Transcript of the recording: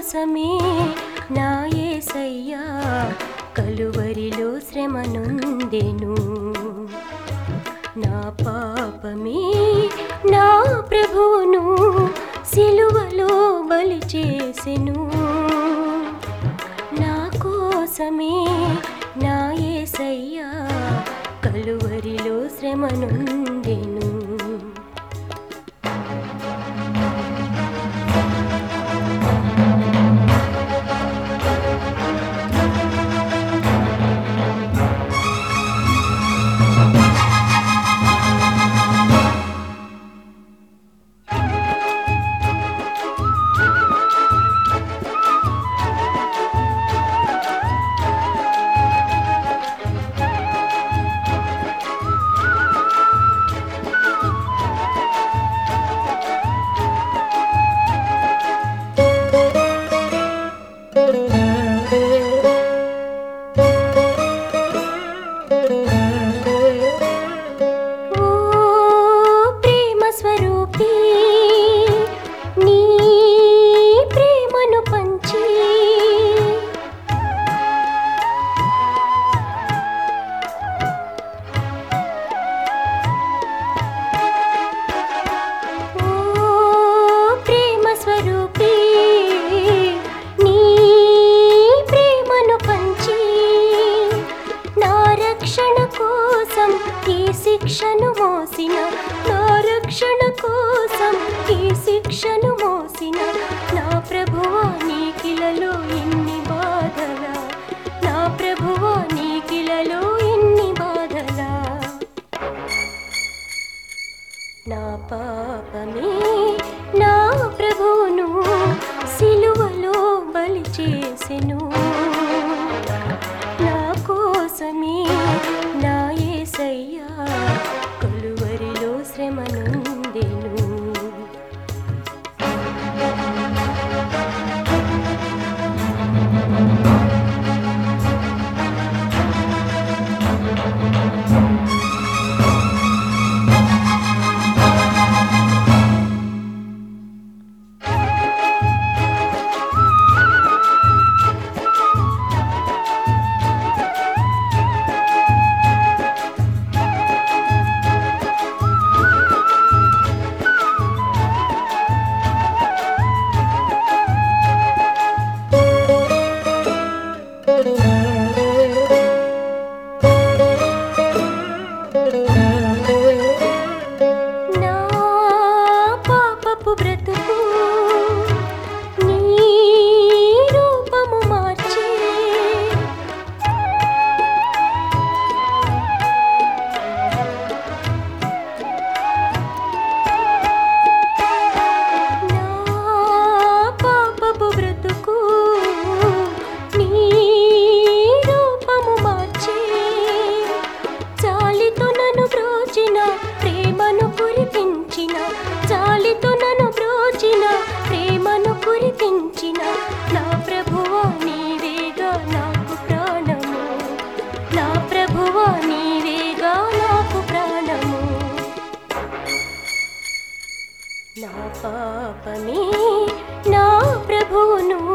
కోసమే నా యేసయ్యా కలువరిలో శ్రమనుందెను నా పాపమే నా ప్రభువును సిలువలో బలి చేసెను నా కోసమే నా యేసయ్యా కలువరిలో శ్రమనుందెను ఓ ప్రేమ స్వరూపి నీ ప్రేమను పంచి ఓ ప్రేమ స్వరూపి నీ ప్రేమను పంచి నా రక్షణ కోసం ఈ శిక్షను మోసిన నా రక్షణ కోసం ఈ శిక్షను మోసిన నా ప్రభువా నీకిలలో ఇన్ని బాధల నా ప్రభువా నీకిలలో ఇన్ని బాధల నా పాపమే నా ప్రభువును సిలువలో బలి చేసెను నా కోసమే నా యేసయ్యా కొలువరిలో శ్రమనుందెను నా పాపపు బ్రతుకు నీ రూపము మార్చే నా పాపపు బ్రతుకు నీ రూపము మార్చే జాలితో నన్ను బ్రోచిన ప్రేమను కురిపించిన జాలితో నన్ను బ్రోచిన ప్రేమను కురిపించిన నా ప్రభువా నీవేగా నాకు ప్రాణము నా ప్రభువా నీవేగా నాకు ప్రాణము నా పాపమే నా ప్రభువును